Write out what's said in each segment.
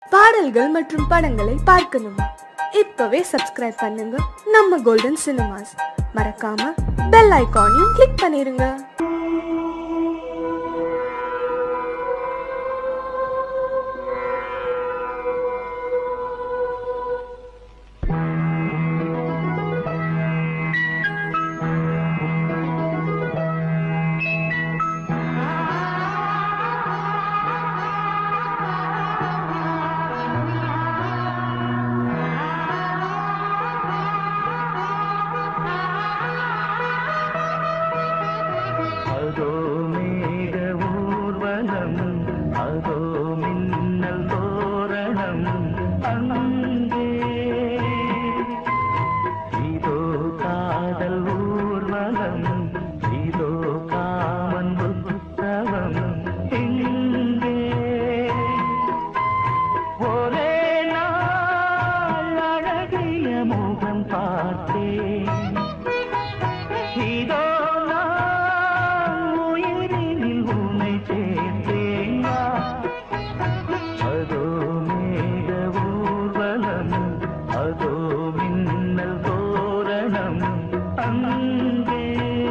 பாடல்கள் மற்றும் படங்களை பார்க்கணுமா இப்பவே சப்ஸ்கிரைப் பண்ணுங்க நம்ம கோல்டன் சினிமாஸ் மறக்காம பெல் ஐகானையும் கிளிக் பண்ணிருங்க அதோ மேக ஊர்வலம் அதோ மின்னல் தோரணம் அங்கே இதோ காதல் ஊர்வலம் இதோ காமன் உற்சவம் இங்கே ஒரே நாள் அழகிய முகம் பார்த்தேன் இதோ நான் உயிரினில் உன்னை சேர்த்தேன் அதோ மேக ஊர்வலம் அதோ மின்னல் தோரணம் அங்கே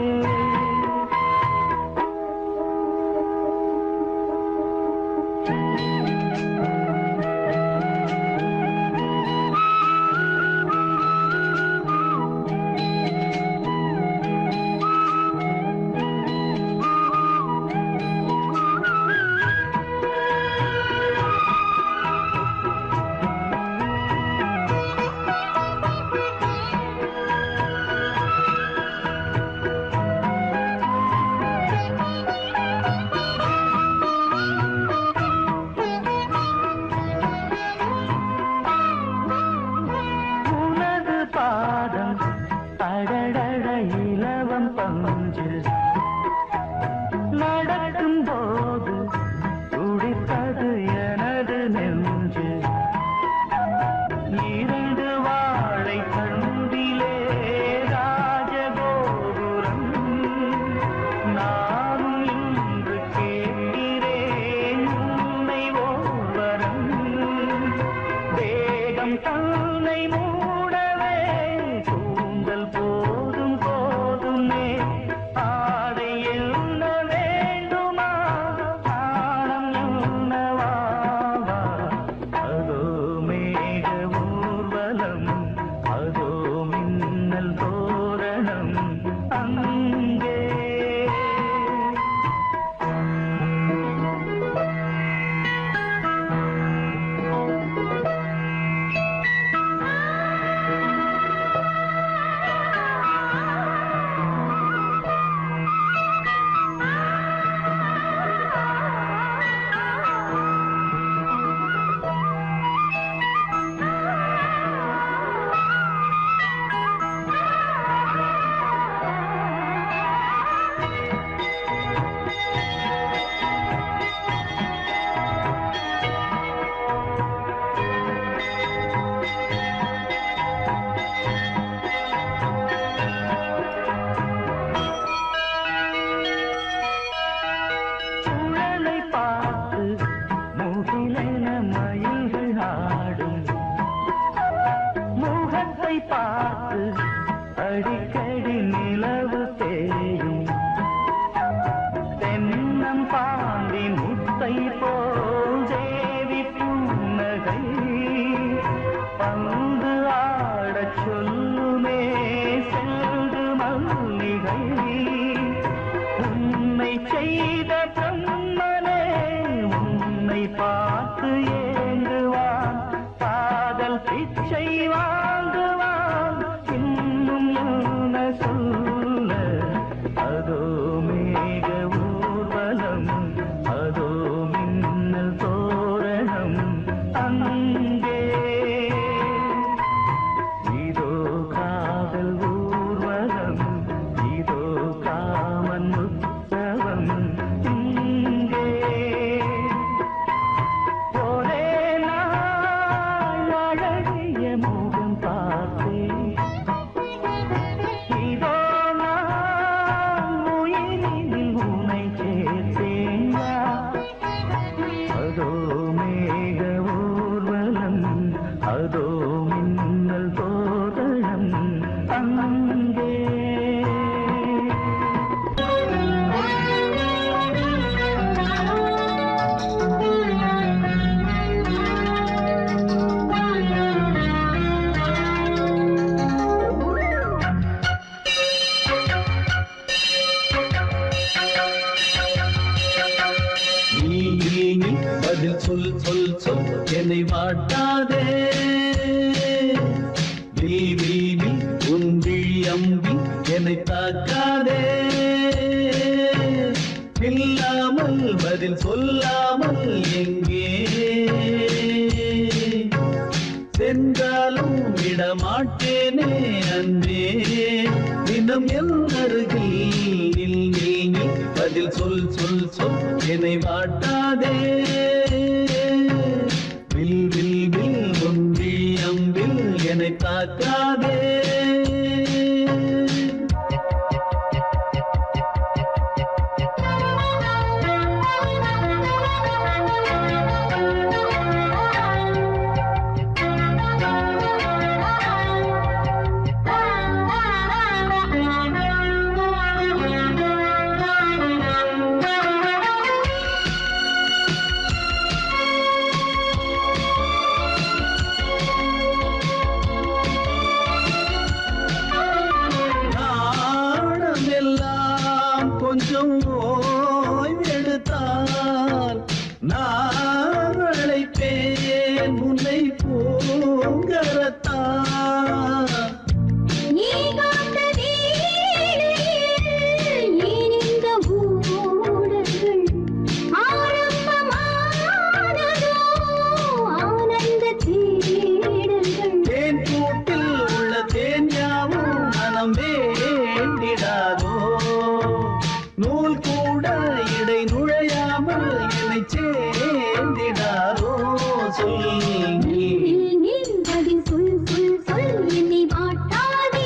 உனது பாதம் அடடட இலவம் பஞ்சு நடக்கும் போது துடித்தது எனது நெஞ்சு இரண்டு வாழை கண்டிலே ராஜகோபுரம் நானும் இன்று கேட்கிறேன் உன்னை ஓர்வரம் வேகம் தன்னை மூடவே கூந்தல் போதும் போதுமே ஆடை என்ன வேண்டுமா ஆழம் என்னவா அதோ மேக ஊர்வலம் அதோ மின்னல் தோரணம் அங்கே சுழலை பார்த்து முகிலென மயில்கள் ஆடும் முகத்தை பார்த்து அடிக்கடி நிலவு தேயும் தென்னம் பாண்டி முத்தை போல் தேவி புன்னகை பந்து ஆடச் சொல்லுமே செல்து மல்லிகை உன்னை செய்த பிரம்மனே உன்னை பார்த்து ஏங்குவான் காதல் பிச்சை வாங்குவான் சொல் என்னை வாட்டாதே வில் வில் வில் உன் விழி அம்பி என்னை தாக்காதே இல்லாமல் பதில் சொல்லாமல் எங்கே சென்றாலும் விடமாட்டேனே அன்பே தினம் என் அருகில் நில் நில் நில் பதில் சொல் சொல் சொல் என்னை வாட்டாதே வில் வில் வில் ஒன்றி அம்பில் என்னை தாக்காதே நாணமெல்லாம் கொஞ்சம் ஓய்வெடுத்தால் நான் அழைப்பேன் உன்னை பூங்கரத்தான் நீ காத்த வேளையில் ஏனிந்த ஊடல்கள் ஆரம்பமானதோ ஆனந்த தேடல்கள் தேன் கூட்டில் உள்ள தேன் யாவும் மனம் வேண்டிடாதோ நூல் கூட இடை நுழையாமல் என்னை சேர்ந்திடாதோ சொல் நீ நில் நில் பதில் சொல் சொல் சொல் என்னை வாட்டாதே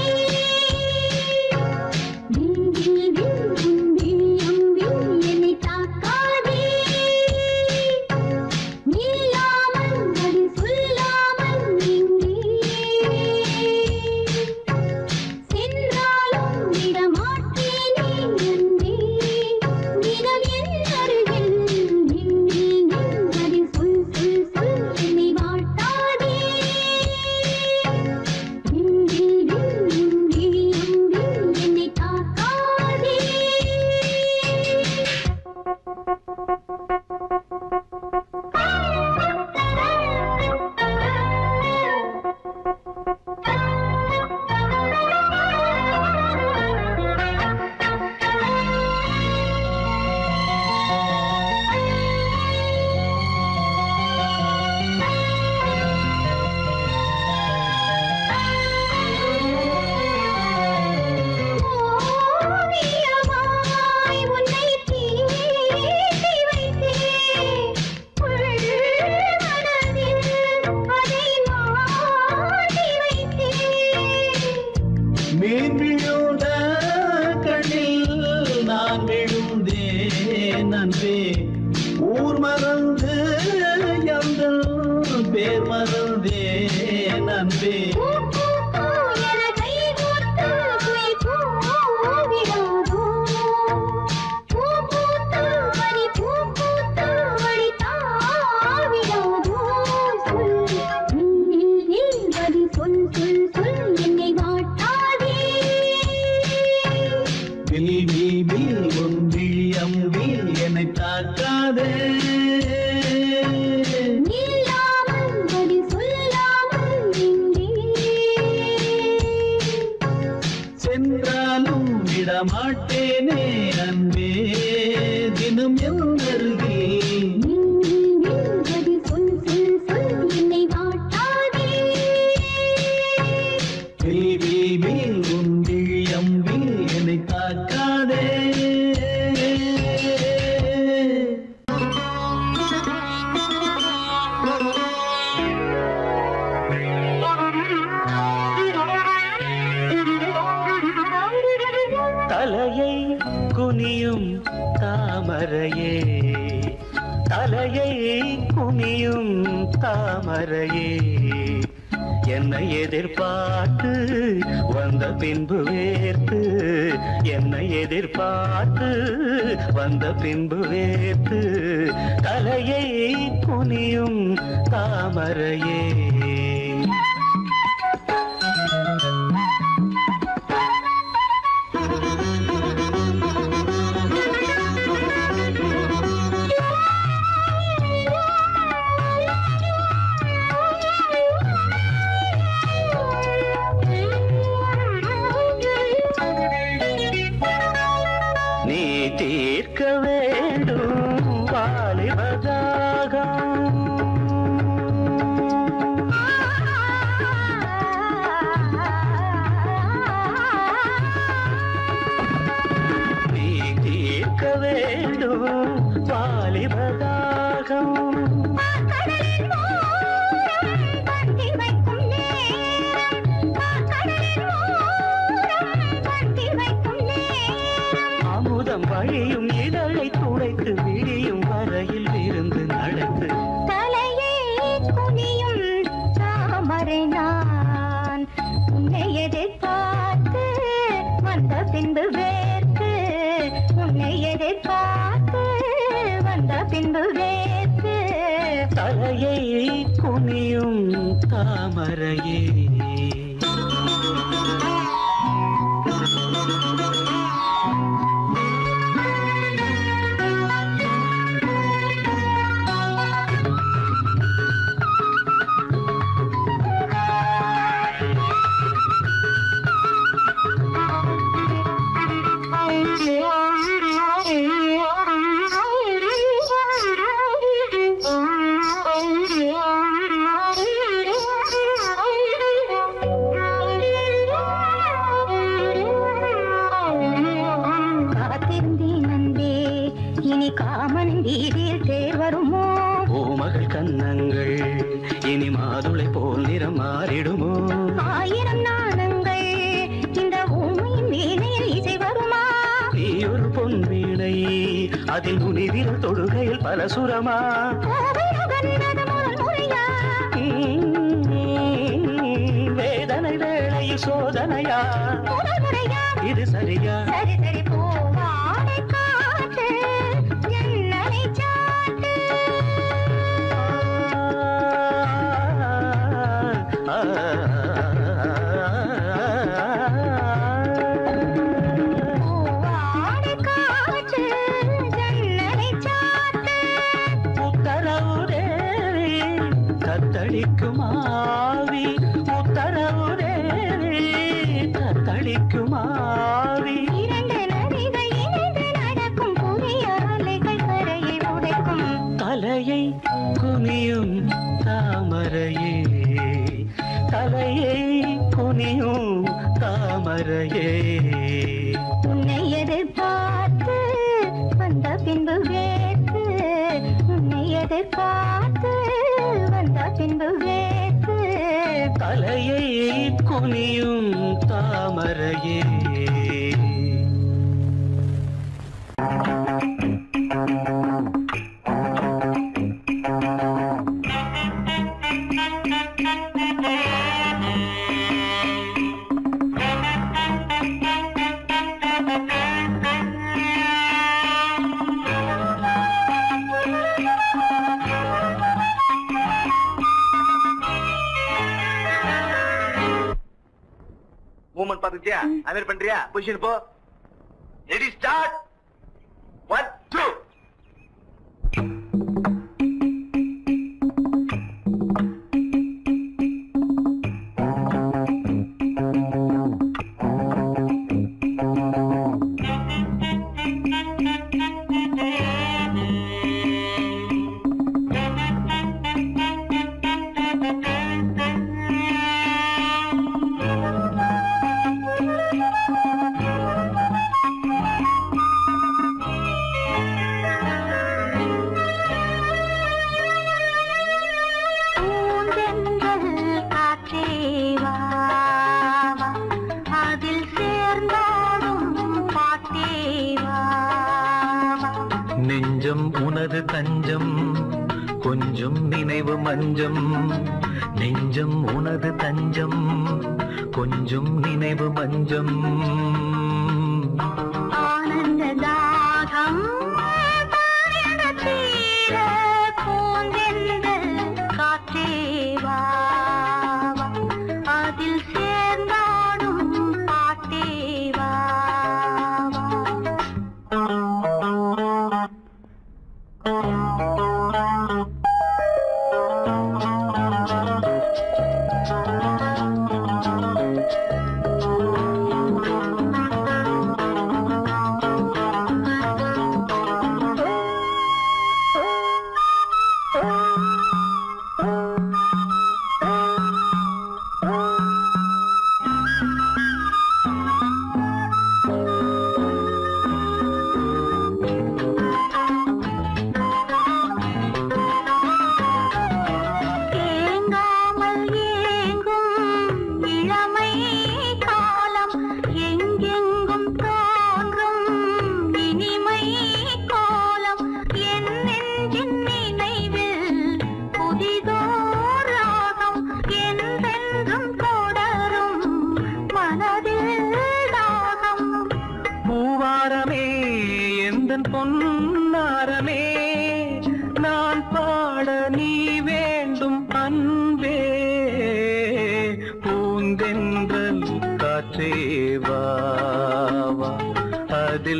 வில் வில் வில் உன் விழி அம்பில் என்னை தாக்காதே நில்லாமல் பதில் சொல்லாமல் எங்கே சென்றாலும் விடமாட்டேனே அன்பே தினம் என் அருகில் நில் நில் நில் பதில் சொல் சொல் சொல் என்னை வாட்டாதே வில் வில் வில் உன் விழி அம்பில் என்னை தாக்காதே ஓவியமாய் உன்னை தீட்டி வைத்தேன் உள் மனதில் அதை மாட்டி வைத்தேன் மீன் விழுந்த கண்ணில் நான் விழுந்தேன் அன்பே ஊர் மறந்து எங்கள் பேர் மறந்தேன் அன்பே பூ பூ பூ என கை கோர்த்து குயில் கூவிடாதோ பூ பூத்து மணி பூ பூத்து மணி தாவிடாதோ சொல் நில் நில் பதில் சொல் சொல் சொல் என்னை வாட்டாதே வில் வில் வில் உன் விழி அம்பில் என்னை தாக்காதே நில்லாமல் பதில் சொல்லாமல் எங்கே சென்றாலும் விடமாட்டேனே அன்பே தினம் என் அருகில் நில் நில் நில் பதில் சொல் சொல் சொல் என்னை வாட்டாதே வில் வில் வில் உன் விழி அம்பில் என்னை தாக்காதே தலையை குனியும் தாமரையே தலையை குனியும் தாமரையே என்னை எதிர்பார்த்து வந்த பின்பு வேர்த்து என்னை எதிர்பார்த்து வந்த பின்பு வேர்த்து தலையை குனியும் தாமரையே விரியும் இதழை துடைத்து விடியும் வரையில் விருந்து நடத்து தலையை குனியும் தாமரை நான் உன்னை எதிர்பார்த்து வந்த பின்பு வேர்த்து உன்னை எதிர்பார்த்து வந்த பின்பு வேர்த்து தலையை குனியும் தாமரையே காத்திருந்தேன் அன்பே இனி காமன் வீதில் தேர் வருமோ பூமகள் கன்னங்கள் இனி மாதுளை போல் நிறம் மாறிடுமோ ஆயிரம் நாணங்கள் இந்த ஊமையின் வீணையில் இசை வருமா நீ ஒரு பொன் வீணை அதில் முனிவிரல் தொடுகையில் பல சுரமா கோவை நுகர்ந்தது முதல் முறையா உம், வேதனை வேளையில் சோதனையா முதல் முறையா இது சரியா சரி சரி பூவாடை காட்டு ஜன்னலை சாட்டு ஆ, பூவாடை காட்டு ஜன்னலை சாட்டு உத்தரவு தேவி தத்தளிக்கும் ஆவி உத்தரவு தேவி தத்தளிக்கும் ஆவி இரண்டு நதிகள் இணைந்து நடக்கும் புதிய அலைகள் கரையை உடைக்கும் தலையை குனியும் தாமரையே தலையை குனியும் தாமரையே உன்னை எதிர்பார்த்து வந்த பின்பு வேர்த்து உன்னை எதிர்பார்த்து வந்த பின்பு வேர்த்து தலையை குனியும் தாமரையே மூமெண்ட் பாத்துக்கிட்டியா அது பண்றியா பொசிஷன் போ ரெடி ஸ்டார்ட் ஒன் டூ பூந்தென்றல் காற்றே வா, வா. அதில் சேர்ந்தாடும் பாட்டே வா, வா. நெஞ்சம் உனது தஞ்சம் கொஞ்சம் நினைவு மஞ்சம் நெஞ்சம் உனது தஞ்சம் கொஞ்சம் நினைவு மஞ்சம் ஆனந்த தாகம் தானென தீர பூந்தென்றல் காற்றே வா, வா. அதில் சேர்ந்தாடும் பாட்டே வா, வா.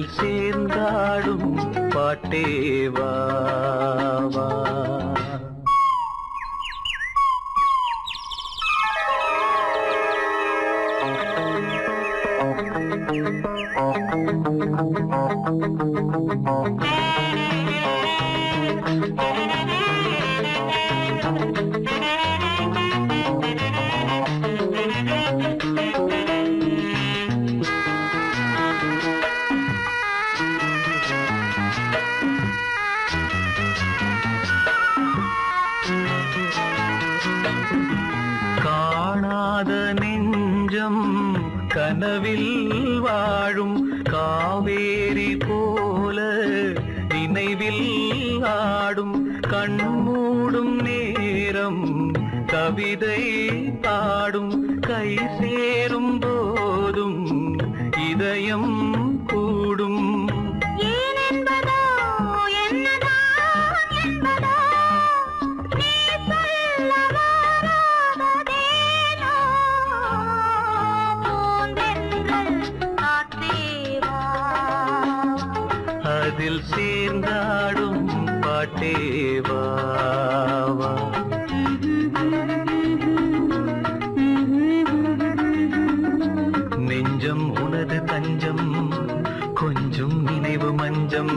அதில் சேர்ந்தாடும் பாட்டேவா வா. காணாத நெஞ்சம் கனவில் வாழும் காவேரி போல நினைவில் ஆடும் கண்மூடும் நேரம் கவிதை பாடும் கை சேரும் போதும் இதயம் கூடும் ஏன் என்பதோ என்னதான் என்பதோ நீ சொல்ல வராததேனோ பூந்தென்றல் காற்றே வா அதில் சேர்ந்தாடும் பாட்டேவா வா. நெஞ்சம் உனது தஞ்சம் கொஞ்சம் நினைவு மஞ்சம்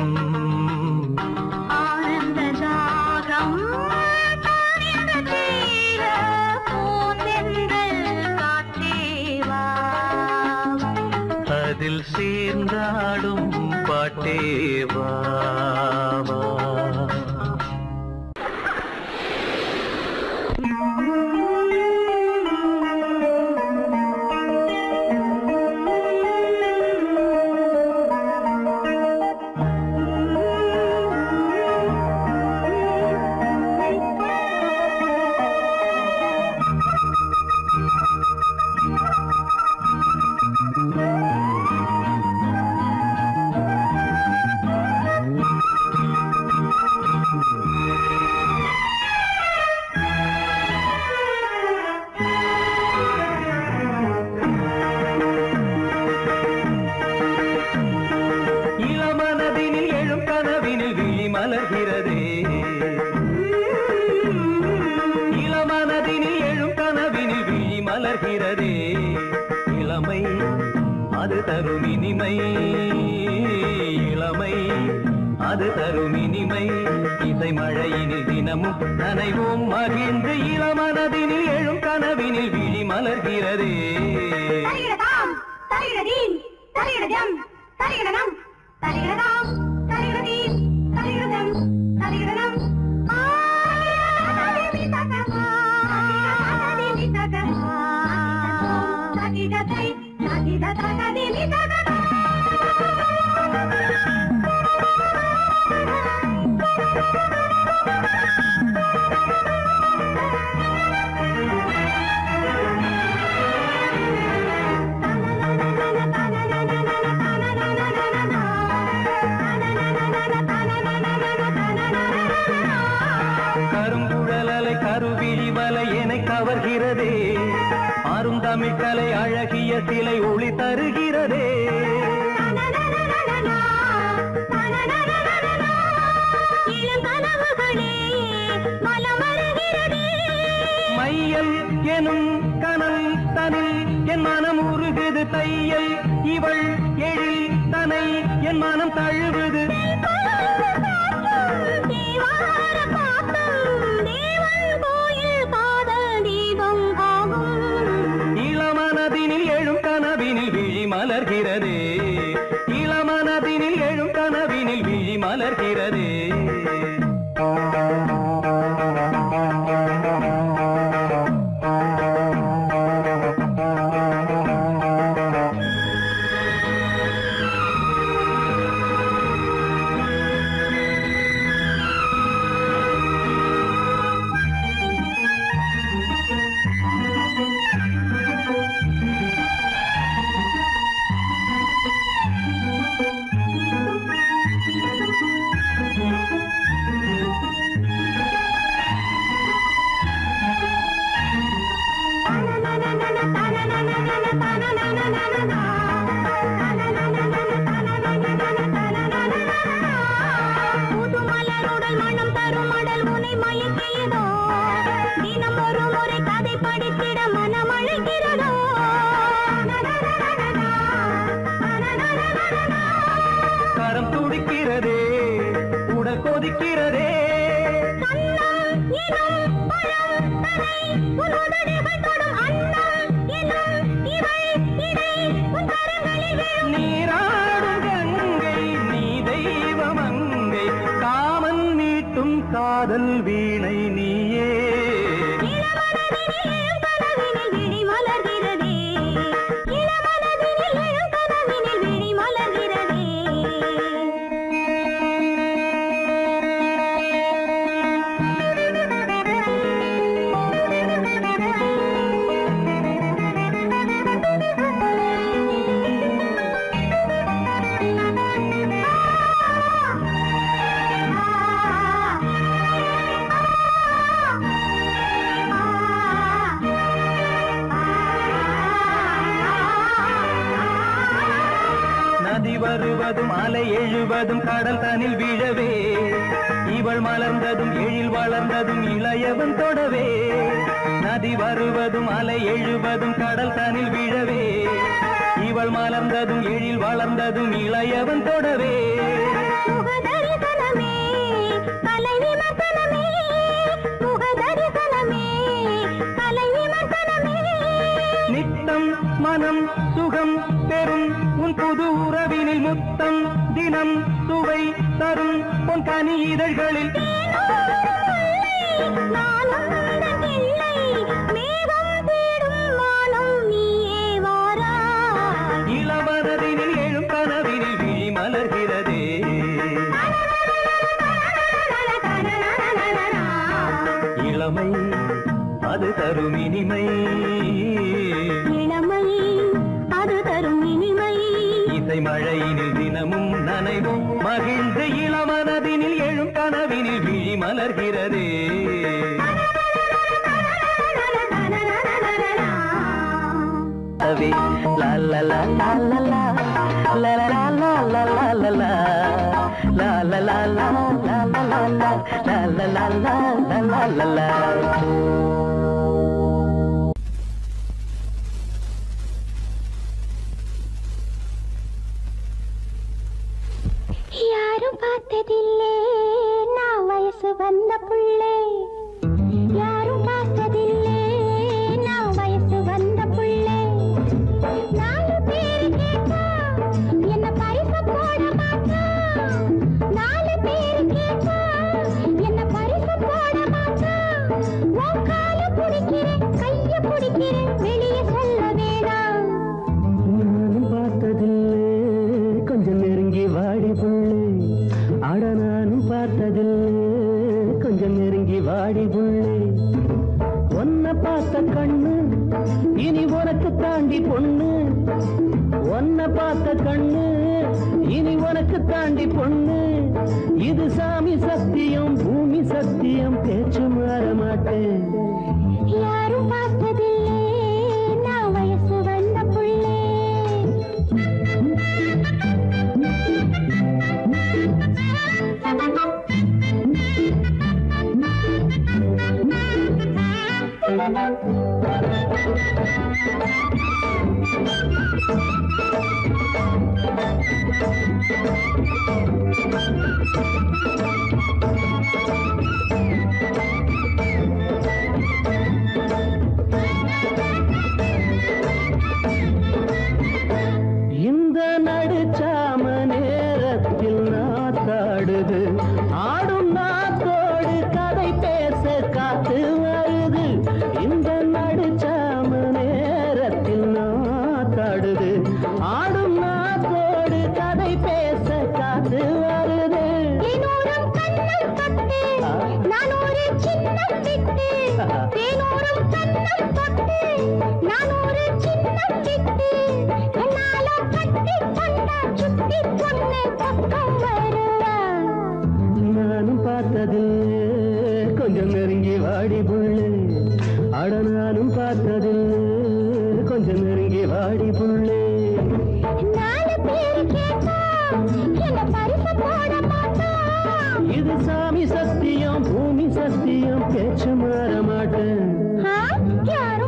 ஆனந்த தாகம் தானியந்த தீர பூந்தென்றல் காற்றே வா அதில் சேர்ந்தாடும் பாட்டேவா வா. இளமனதினில் எழும் கனவினில் விழி மலர்கிறதே இளமனதினில் எழும் கனவினில் விழி மலர்கிறதே இளமை அது தரும் இனிமை இளமை அது தரும் இனிமை இசை மழையினில் தினமும் நனைவோம் மகிழ்ந்து இளமனதினில் எழும் கனவினில் விழி மலர்கிறதே தலிகிடதாம் தலிகிடதீம் தலிகிடஜம் தலிகிடனம் தலிகிடதாம் தலிகிடதீம் தலிகிடதம் தலிகிடனம் கருங்குழலலை கருவிழி வலை என கவர்கிறதே அருந்தமிழ் கலை அழகிய சிலை ஒளி தருகிறதே மையல் எனும் கனல் தனில் என் மனம் உருகுது தையல் இவள் எழில் தனை என் மனம் தழுவுது இளமனதினில் எழும் கனவினில் விழி மலர்கிறதே இளமனதினில் எழும் கனவினில் விழி மலர்கிறதே படித்திட மனம் அழைக்கிறதோ கரம் துடிக்கிறதே உடல் கொதிக்கிறதே அன்னம் எனும் பழம் தனை உன் உதடுகள் தொடும் அன்னம் எனும் இவள் இடை உன் கரங்களில் விழும் நீராடும் கங்கை நீ தெய்வம் அங்கை காமன் மீட்டும் காதல் வீணை நீயே இளமனதினில் எழும் கனவினில் விழி மலர்கிறதே இளமனதினில் எழும் கனவினில் விழி மலர்கிறதே நதி வருவதும் அலை எழுவதும் கடல் தனில் விழவே இவள் மலர்ந்ததும் எழில் வளர்ந்ததும் இளையவன் தொடவே நதி வருவதும் அலை எழுவதும் கடல் தனில் விழவே இவள் மலர்ந்ததும் எழில் வளர்ந்ததும் இளையவன் தொடவே முகதரிசனமே கலை விமர்சனமே முகதரிசனமே கலை விமர்சனமே நித்தம் மனம் சுகம் பெறும் உன் புது உறவினில் முத்தம் தினம் சுவை தரும் உன் கனி இதழ்களில் நானும் உந்தன் இல்லை மேகம் தேடும் வானம் நீயே வாராய் இளவரதினில் எழும் கனவினில் விழி மலர்கிறதே இளமை அது தரும் இனிமை இளமை அது தரும் இனிமை இசை மழையினில் தினமும் நனைவும் மகிழ்ந்து இளமனதினில் எழும் கனவினில் விழி மலர்கிறதே லவே, லா லா லா லா லா லா, லா லா லா லா லா லா லா, லா லா லா லா லா லா லா லா, லா லா லா லா லா லா லா லா. யாரும் பார்த்ததில்லே நான் வயசு வந்த புள்ளே யாரும் பார்த்ததில்லே நான் வயசு வந்த புள்ளே நாலு பேரு கேட்டா என்ன பரிசு போட மாட்டா நாலு பேரு கேட்டா என்ன பரிசு போட மாட்டா உன் கால பிடிக்கிறேன் கைய பிடிக்கிறேன் வெளியே சொல்ல வேணாம் நானும் பார்த்ததில்லை கொஞ்சம் நெருங்கி வாடி புள்ளே அட நானும் பார்த்ததில்லை கொஞ்சம் நெருங்கி வாடி புள்ளே உன்னை பார்த்த கண்ணு இனி உனக்கு தாண்டி பொண்ணு உன்னை பார்த்த கண்ணு இனி உனக்கு தாண்டி பொண்ணு இது சாமி சத்தியம் பூமி சத்தியம் பேச்சு மாற மாட்டேன் யாரும் பார்த்ததில்லே நான் வயசு வந்த புள்ளே இந்த நடுச்சாம நேரத்தில் நாத்தாடுது ஆடும் நாத்தோடு கதை பேச காத்து வருது இந்த நடுச்சாம நேரத்தில் நாத்தாடுது ஆடும் நாத்தோடு கதை பேச காத்து வருது தேனூரம் கண்ணம் தொட்டு நான் ஒரு சின்னம் விட்டு தேனூரம் கண்ணம் தொட்டு நான் ஒரு சின்னம் விட்டு கண்ணால கட்டி கொண்டா சுத்தி பொண்ணு பக்கம் வருவா நானும் பார்த்ததில்லை கொஞ்சம் நெருங்கி வாடி புள்ளே அட நானும் பார்த்ததில்லை கொஞ்சம் நெருங்கி வாடி புள்ளே நாலு பேரு கேட்டா என்ன பரிசு போட மாட்டா இது சாமி சத்தியம் பூமி சத்தியம் பேச்சு மாற மாட்டேன் ஆ? யாரும்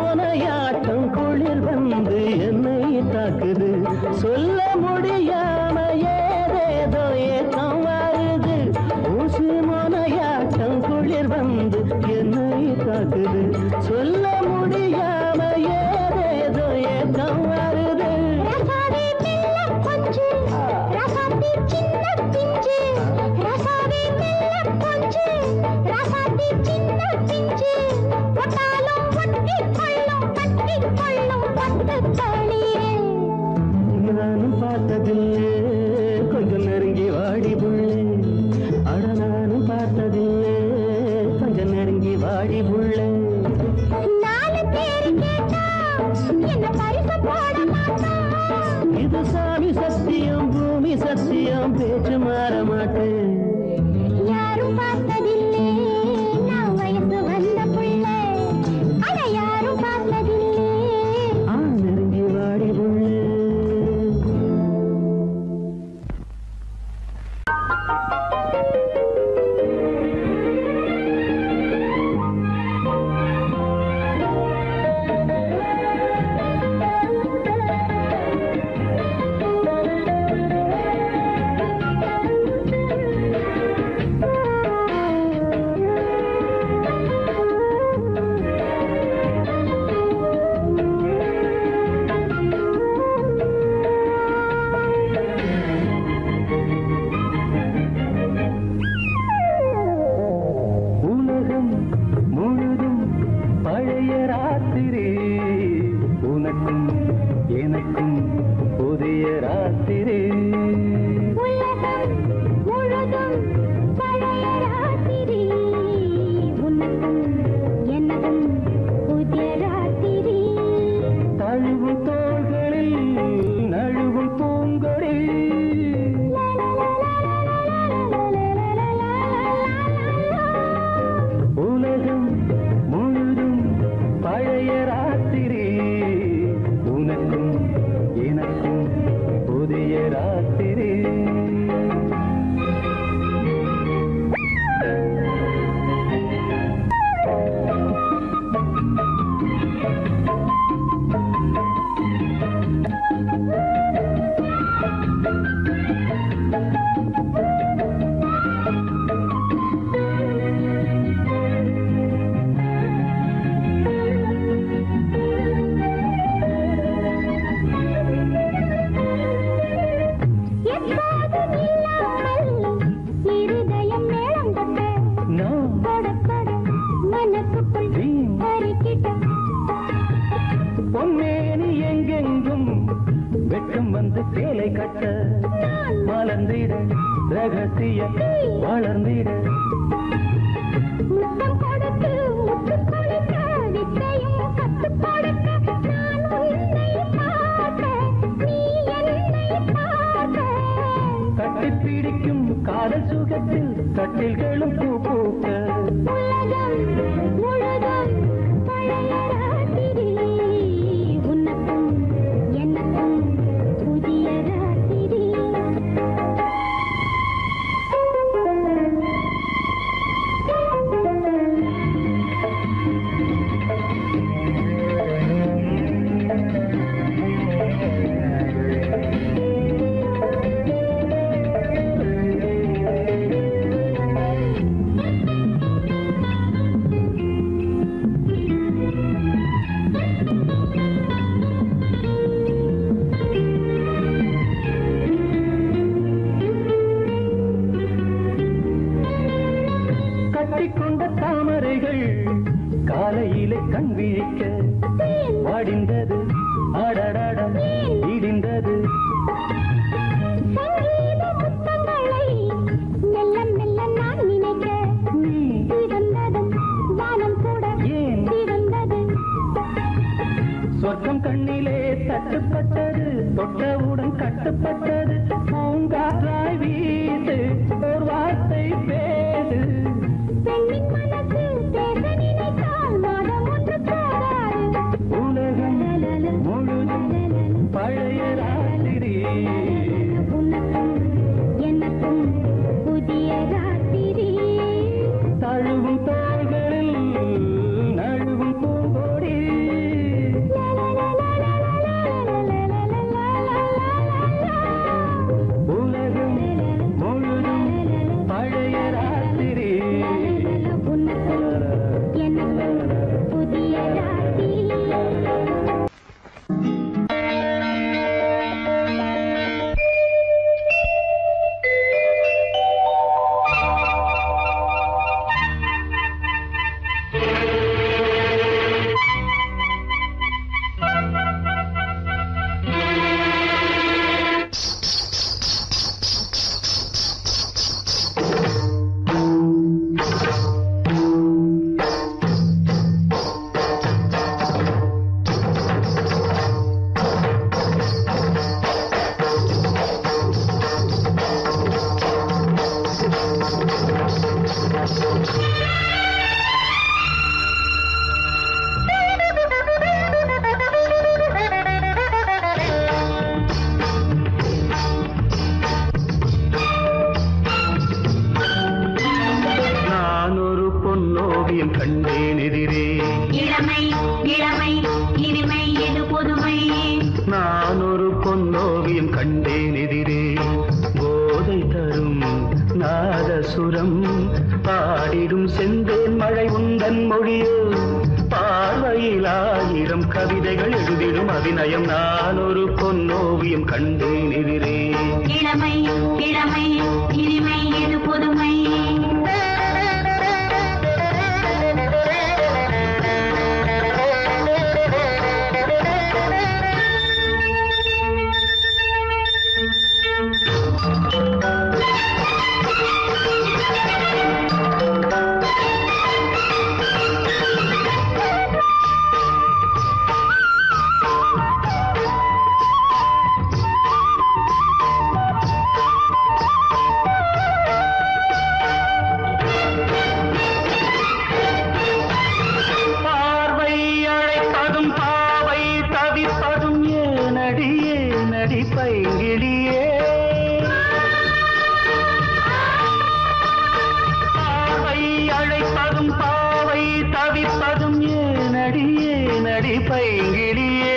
மோனையாட்டம் குளிர் வந்து என்னை தாக்குது சொல்ல முடியாம ஏதேதோ ஏக்கம் வருது ஊசி மோனையாட்டம் குளிர் வந்து என்னை தாக்குது சொல்ல முடியாம ஏதேதோ ஏக்கம் வருது ரசாவே மெல்ல கொஞ்சு ரசாத்தி சின்ன பிஞ்சு ரசாவே மெல்ல கொஞ்சு ரசாத்தி சின்ன பிஞ்சு ஒட்டாலும் ஒட்டி கொள்ளும் கட்டி கொள்ளும் பத்து தளிரே நானும் பார்த்ததில்லே கொஞ்சம் நெருங்கி வாடி புள்ளே அட நானும் பார்த்ததில்லே கொஞ்சம் நெருங்கி வாடி புள்ளே நாலு பேரு கேட்டா என்ன பரிசு போட மாட்டான் இது சாமி சத்தியம் பூமி சத்தியம் பேச்சு மாற மாட்டேன் யாரும் பார்த்ததில்லை நான் வயசு வந்த புள்ளை அட யாரும் பார்த்ததில்லை ஆ நெருங்கி வாடி புள்ளே உலகம் முழுதும் பழைய ராத்திரி உனக்கும் எனக்கும் புதிய ராத்திரி உலகம் முழுதும் பழைய ராத்திரி உனக்கும் எனக்கும் புதிய ராத்திரி தழுவும் தோள்களில் நழுவும் பூங்கொடி உலகம் முழுதும் பழைய ராத்திரி உனக்கும் எனக்கும் புதிய ராத்திரி எப்போதும் இல்லாமல் இருதயம் மேளம் கொட்ட நான் பட பட மனசுக்குள் வீண் அறிக்கிட்ட பொன்னேனி எங்கெங்கும் வெட்கம் வந்து சேலை கட்ட மலர்ந்திட ரகசிய வளர்ந்திட முத்தம் கொடுத்து முத்து கொடுக்க வித்தையும் கத்து கொடுக்க நான் உன்னை பார்க்க நீ என்னை பார்க்க கட்டிப் பிடிக்கும் காதல் சுகத்தில் கட்டில்களும் பூ பூக்க உலகம் முழுதும் பழைய ராத்திரி உனக்கும் எனக்கும் புதிய ராத்திரி கட்டிக்கொண்ட தாமரைகள் காலையிலே கண் விழிக்க வாடிந்தது அடடடம் இடிந்தது சங்கீத முத்தங்களை மெல்ல மெல்ல நான் நினைக்க நீ சிவந்ததும் வானம் கூட ஏன் சிவந்தது சொர்க்கம் கண்ணிலே தட்டுப்பட்டது தொட்டவுடன் கட்டுப்பட்டது பூங்காற்றாய் வீசு ஒரு வார்த்தை பேசு பெண்ணின் மனசு பேச நினைத்தால் மாதம் ஒன்று போகாது உலகம் முழுதும் பழைய ராத்திரி உனக்கும் எனக்கும் புதிய ராத்திரி தழுவும் தோள்களில் நழுவும் பூங்கொடி நான் ஒரு பொன்னோவியம் கண்டேன் எதிரே போதை தரும் நாதசுரம் பாடிடும் செந்தேன் மழை உந்தன் மொழியோ பார்வையில் ஆயிரம் கவிதைகள் எழுதிடும் அபிநயம் நான் ஒரு பொன்னோவியம் கண்டேன் எதிரே இளமை இளமை இனிமை இது புதுமை பார்வை அழைப்பதும் பாவை தவிப்பதும் ஏனடியே நடி பைங்கிடியே பார்வை அழைப்பதும் பாவை தவிப்பதும் ஏனடியே நடி பைங்கிடியே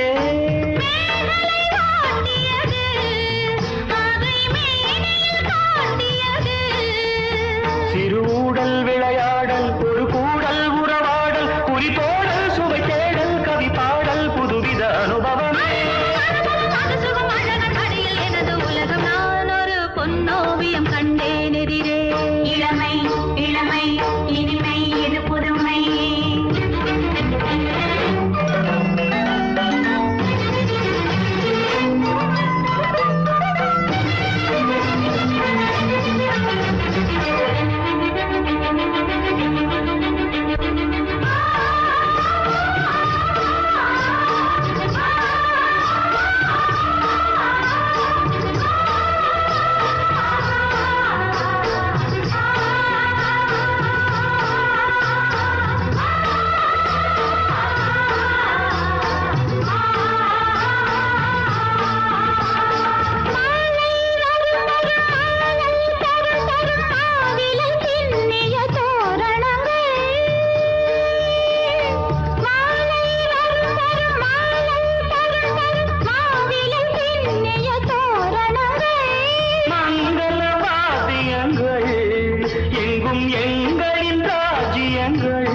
சிறு ஊடல் விளையாடல் ஒரு கூடல் உறவாடல் குறிப்போடல் சுவை தேடல் கவி பாடல் புதுவித அனுபவமே பொன்னோவியம் கண்டேன் எதிரே இளமை இளமை இனிமை இது புதுமை மங்கள வாத்தியங்கள் எங்கும் எங்களின் ராஜ்யங்கள்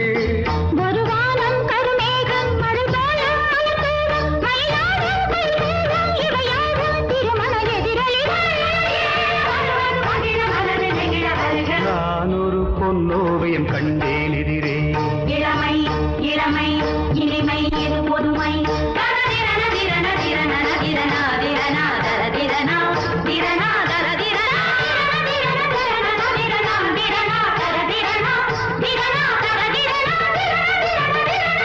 நான் ஒரு பொன்னோவியம் கண்டேன் எதிரே இளமை இளமை இனிமை இது பொதுமை தரதிரன திரன திரன திரனா திரனா தர திரனா திரனா தர திரனா திரன திரன திரனா திரனா தர திரனா திரனா தர திரனா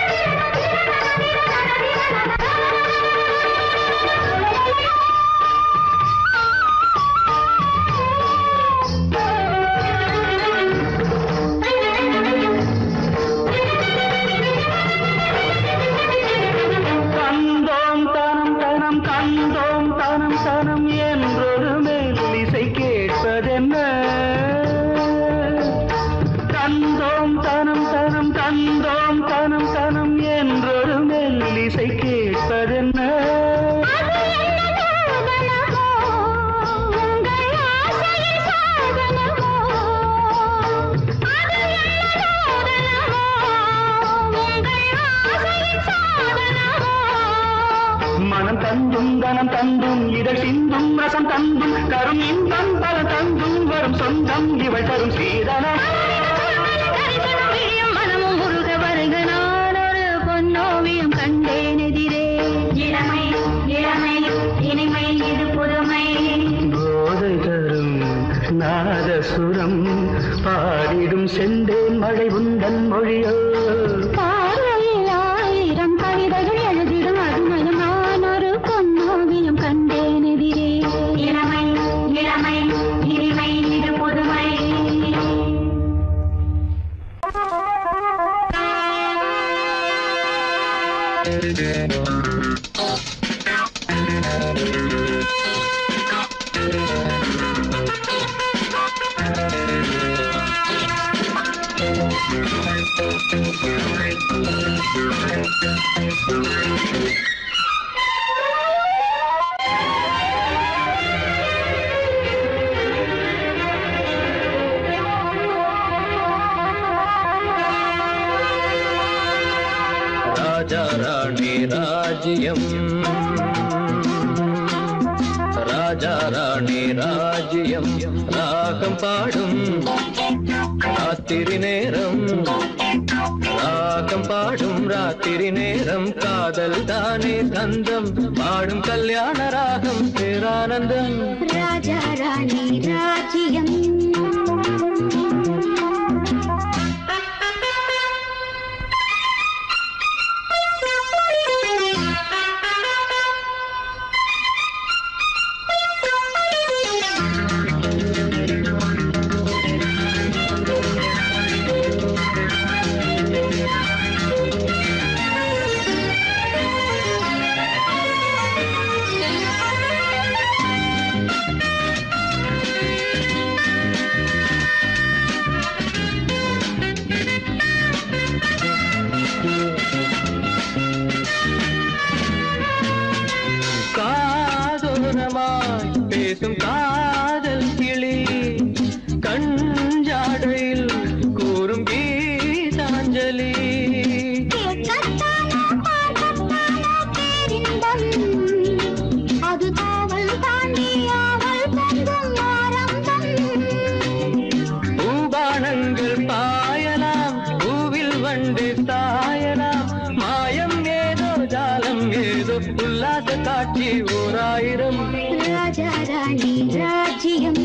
கந்தோம் தனம் தனம் கந்தோம் தனம் தனம் என்றொரு மெல்லிசை கேட்பதென்ன கந்தோம் தனம் தனம் கந்தோம் தனம் தனம் என்றொரு மெல்லிசை கேட்பதென்ன மனம் தந்தும் தனம் தந்தும் இதழ் சிந்தும் ரசம் தந்தும் தரும் இன்பம் பல தந்தும் வரும் சொந்தம் இவள் தரும் சீதனம் மனமும் முருக வருக நான் ஒரு பொன்னோவியம் கண்டேன் எதிரே இளமை இளமை இனிமை இது புதுமை போதை தரும் நாதசுரம் பாடிடும் செந்தேன் மழை உந்தன் மொழியோ பார்வையில் ஆயிரம் கவிதைகள் எழுதிடும் அருமையும் நான் ஒரு பொன்னோவியம் கண்டேன் எதிரே இளமை இளமை இனிமை இது புதுமை ஆ ராஜ்யம் ராஜா ராணி ராஜ்யம் ராகம் பாடும் ராத்திரி நேரம் ராகம் பாடும் ராத்திரி நேரம் காதல் தானே தந்தம் பாடும் கல்யாண ராகம் பேரானந்தம் ராஜா ராணி ராஜ்யம் காதோரமாய் பேசும் காதல் கிளி கஞ்சாடையில் கூறும் கீதாஞ்சலி அது காவல் தாண்டி ஆவல் பொங்கும் ஆரம்பம் பூபானங்கள் பாயலாம் பூவில் வண்டு சாயலாம் மாயம் ஏதோ ஜாலம் ஏதோ உல்லாச காட்சி ஓராயிரம் ராஜா ராணி ராஜ்யம்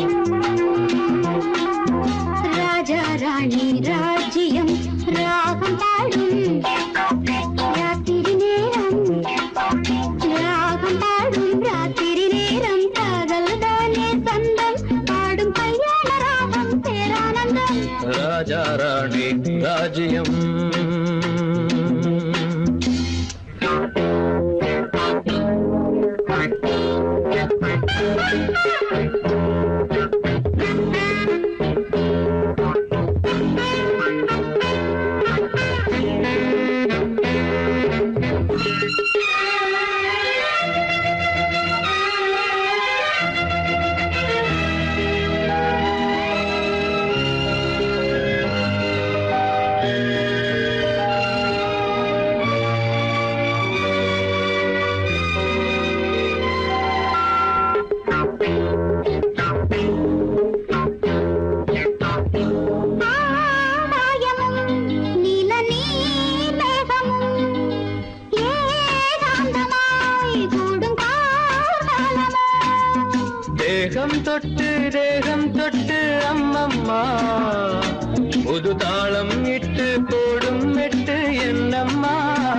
ராஜா ராணி ராஜ்யம் ராகம் பாடும் ராத்திரி நேரம் ராகம் பாடும் ராத்திரி நேரம் காதல் தானே சொந்தம் பாடும் கல்யாண ராகம் பேரானந்தம் ராஜா ராணி ராஜ்யம் ஆகாயமும் நீல நீர்மேகமும் ஏகாந்தமாய் கூடும் காலமோ தேகம் தொட்டு தேகம் தொட்டு அம்மம்மா புது தாளம் இட்டு போடும் மெட்டு என்னம்மா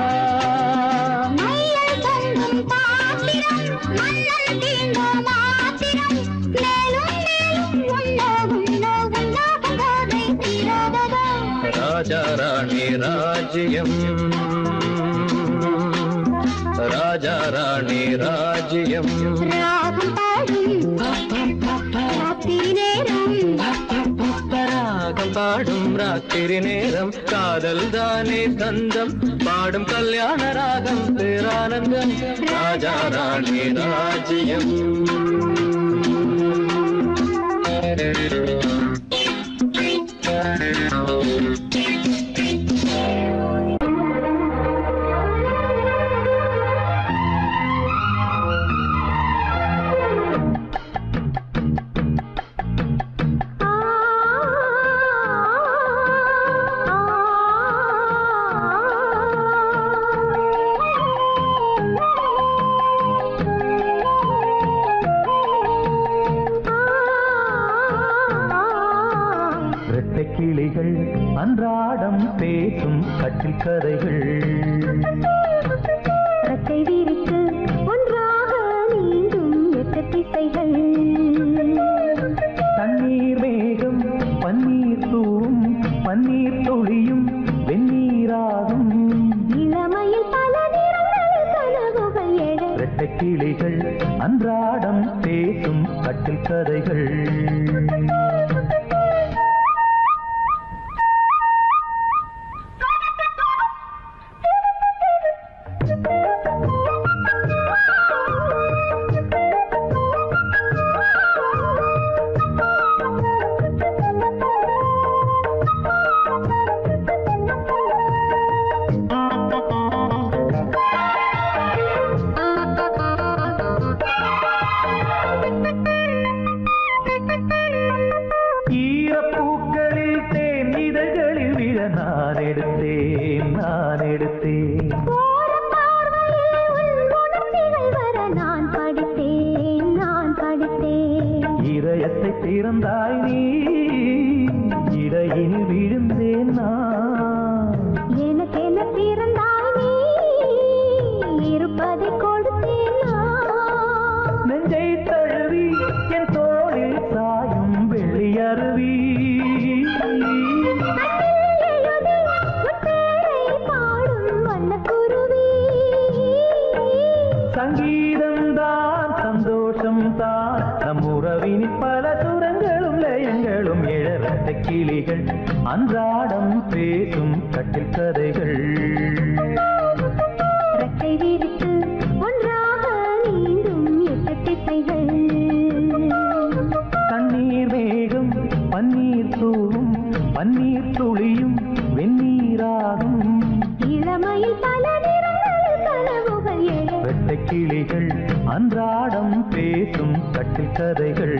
மையல் தொங்கும் பாத்திரம் மன்னன் தீண்டும் மாத்திரம் மேலும் மேலும் உன்னோகும் நோகும் நோகும் போதை தீராததோ ராஜா ராணி ராஜ்யம் ராஜா ராணி ராஜ்யம் ராகம் பாடும் ராத்திரி நேரம் ராகம் பாடும் ராத்திரி நேரம் காதல் தானே தந்தம் பாடும் கல்யாண ராகம் பேரானந்தம் ராஜா ராணி ராஜ்யம் இரட்டை கிளிகள் அன்றாடம் பேசும் கட்டில் கதைகள் ரக்கை விரித்து ஒன்றாக நீங்கும் எட்டு திசைகள் தண்ணீர் மேகம் பன்னீர் தூவும் பன்னீர் துளியும் வெந்நீராகும் இளமையில் பல நிறங்கள் கனவுகள் எழ இரட்டை கிளிகள் அன்றாடம் பேசும் கட்டில் கதைகள் ஆ பிறந்தாய் நீ இடையில் விழுந்தேன் நான் எனக்கென பிறந்தாய் நீ இருப்பதை கொடுத்தேன் நான். நெஞ்சை தழுவி என் தோளில் சாயும் வெள்ளி அருவி கண்ணில் எழுதி உன் பேரை பாடும் வண்ணக்குருவி. சங்கீதம் தான் சந்தோஷம் தான் நம் உறவினில் பல சுரங்களும் லயங்களும் இழரத்த கிளிகள் அன்றாடம் பேசும் கட்டில் கதைகள் ரெக்கை விரித்து ஒன்றாக நீந்தும் எட்டு திசைகள் தண்ணீர் மேகம் பன்னீர் தூவும் பன்னீர் துளியும் வெந்நீராகும் இளமையில் பல நிறங்கள் கனவுகள் எழ வெட்ட கிளிகள் அன்றாடம் பேசும் கட்டில் கதைகள்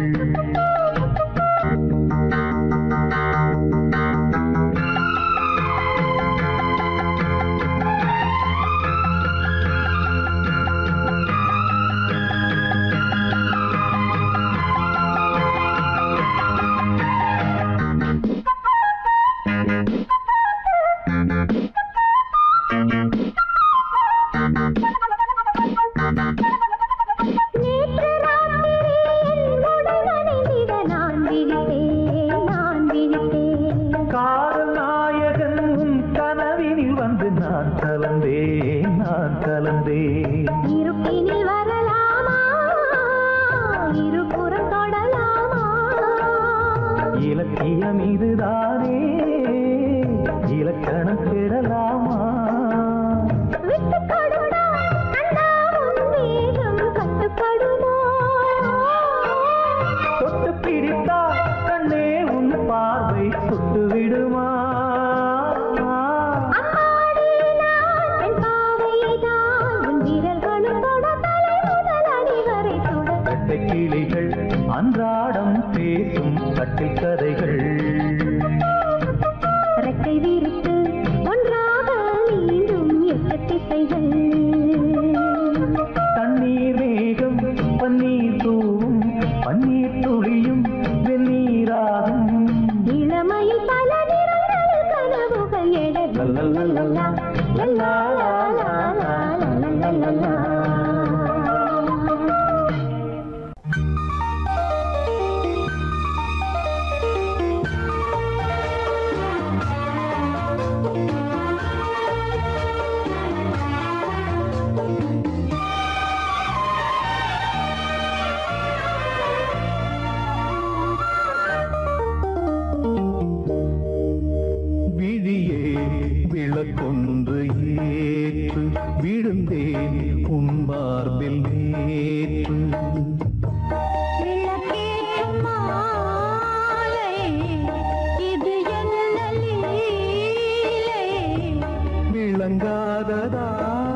நேற்று ராத்திரி என் உடல் நனைந்திட நான் விழித்தேன், நான் விழித்தேன். காதல் நாயகன் உன் கனவினில் வந்து நான் கலந்தேன் நான் கலந்தேன் இருட்டினில் வரலாமா இருபுறம் தொடலாமா இலக்கியம் இதுதானே இலக்கணம் பெறலாமா விட்டு கொடுத்தால் கண்ணா உன் வேகம் கட்டுப்படுமோ தொட்டு பிடித்தால் கண்ணே உன் பார்வை சுட்டு விடுமா அம்மாடி நான் என் பாவைதான் உன் விரல்களும் தொட தலை முதல் அடி வரை சுட கட்டை கிளிகள் அன்றாடம் பேசும் கட்டில் கதைகள் ரெக்கை விரித்து ஒன்றாக நீந்தும் எட்டு திசைகள் தண்ணீர் மேகம் பன்னீர் தூவும் பன்னீர் துளியும் வெந்நீராகும் இளமையில் பல நிறங்கள் கனவுகள் எழ லல்லல்லல்லா, லல்லாலாலாலா, லல்லல்லல்லா. விழியே விளக்கொன்று ஏற்று விழுந்தேன் உன் மார்பில் நேற்று விளக்கேற்றும் மாலை, இது என்ன லீலை? விளங்காததா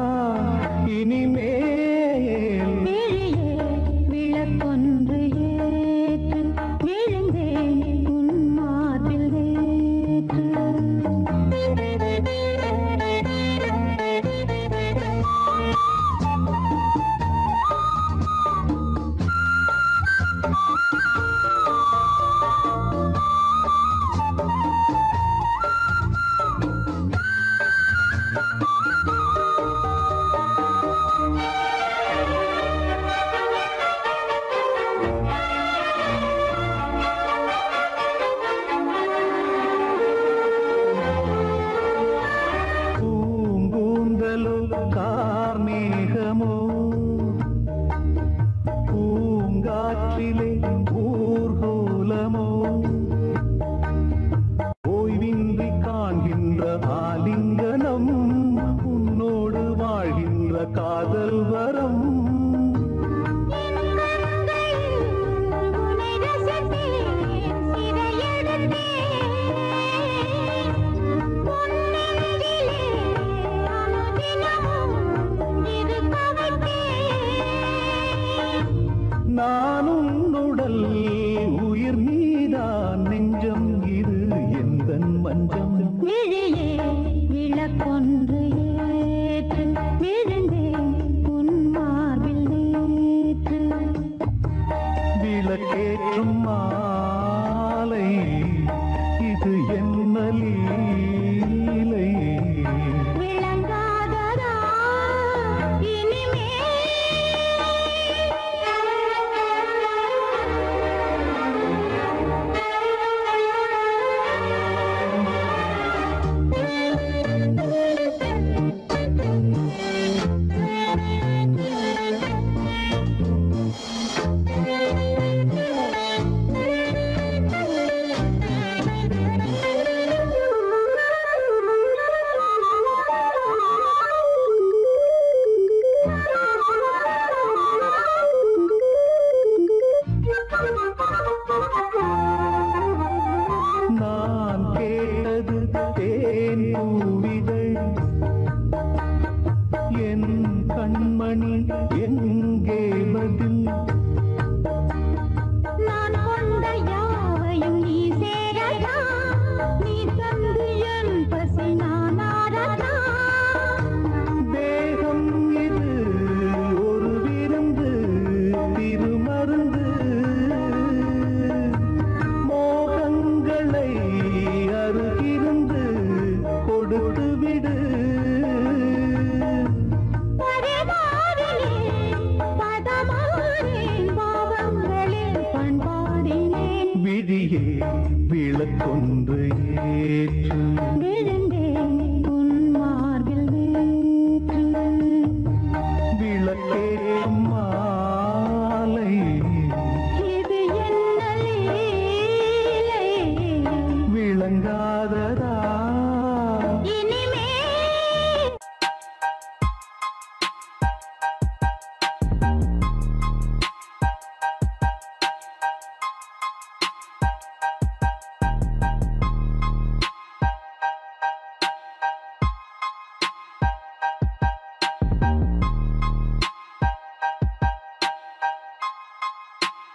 இனிமேல் விழியே விளக்கொன்று ஏற்று விழுந்தேன் உன் மார்பில் பூங்கூந்தலோ கார்மேகமோ பூங்காற்றிலே ஊர்கோலமோ ஓய்வின்றி காண்கின்ற ஆலிங்கனம் உன்னோடு வாழ்கின்ற காதல் வரம் உன்னை ரசித்தேன் சிறையெடுத்தேன் பொன்னெஞ்சிலே அனுதினமும் இருக்க வைத்தேன் நான் உன்னுடல் உயிர் நீதான் நெஞ்சம் இது எந்தன் மஞ்சம் விழியே விளக்கொன்று ஏற்று விழுந்தேன் உன் கண்மணி எங்கே பதில் நான் கொண்ட யாவையும் நீ சேரதா நீ தந்து என் பசி நான் ஆரதா தேகம் இது ஒரு விருந்து திருமருந்து மோகங்களை அருகிருந்து கொடுத்து விடு பரிமாறினேன் பதமாறேன் பாவங்களில் பண்பாடினேன் விழியே விளக்கொன்று ஏற்று